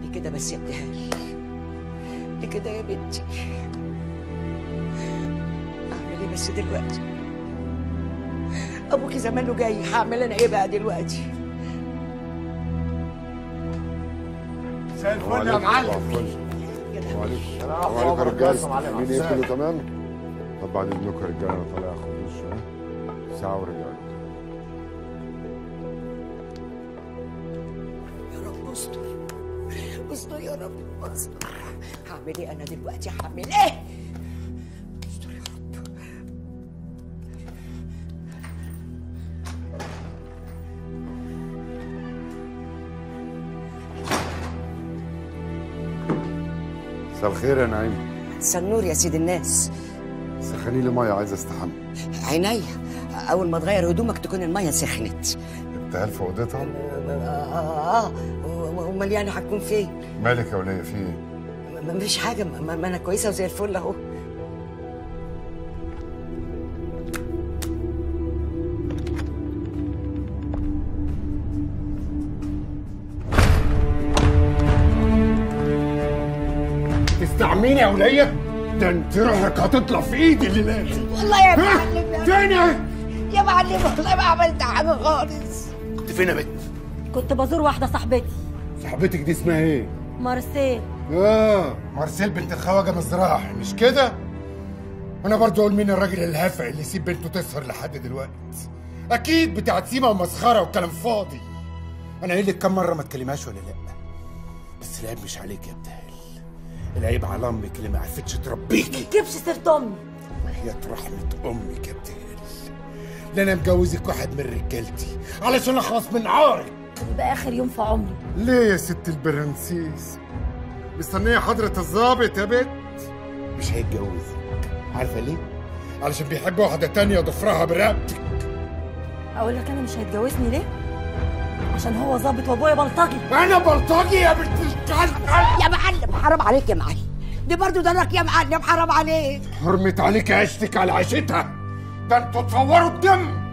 ليه كده بس يا ابتهال ليه كده يا بنتي اعمل ايه بس دلوقتي ابوكي زمانه جاي هعمل انا ايه بقى دلوقتي مساء الفل يا معلم وعليكم السلام وعليكم يا رجاله معلم مين ايه كله تمام؟ طب بعد اذنكم يا رجاله انا طالع اخد دش ها؟ ساعه ورجع يا رب استر استر يا رب استر هعمل ايه انا دلوقتي هعمل ايه استر يا رب مساء الخير يا نعيم سنور يا سيد الناس سخني لي ميه عايز استحمى عينيا اول ما تغير هدومك تكون الميه سخنت ابتهال في اوضتها اه اه امال يعني هتكون فين مالك يا وليه في ايه؟ ما مفيش حاجه ما ما انا كويسه وزي الفل اهو تستعميني يا ولية ده انت روحك هتطلع في ايدي اللي لازم والله يا معلم يا- تاني يا معلم والله ما عملت حاجه خالص كنت فين يا بنت كنت بزور واحدة صاحبتي صاحبتك دي اسمها ايه مارسيل اه مارسيل بنت الخواجه مزراحي مش كده انا برضو اقول مين الراجل الهافع اللي يسيب بنته تسهر لحد دلوقتي اكيد بتاعت سيما ومسخره وكلام فاضي انا قايل لك كم مره ما تكلمهاش ولا لا بس العيب مش عليك يا ابتهال العيب على امك اللي ما عرفتش تربيكي جيبش سيرة أمي وحياة رحمة أمك يا ابتهال ده أنا مجوزك واحد من رجالتي علشان أخلص من عارك يبقى آخر يوم في عمري ليه يا ست البرنسيس مستنية حضرة الظابط يا بنت مش هيتجوزك عارفة ليه؟ علشان بيحب واحدة تانية ضفرها برقبتك أقول لك أنا مش هيتجوزني ليه؟ عشان هو ظابط وأبويا بلطجي أنا بلطجي يا بنت الكلب يا معلم حرام عليك يا معلم دي برضو دارك يا معلم حرام عليك حرمت عليك عيشتك على عيشتها ده انتوا تصوروا الدم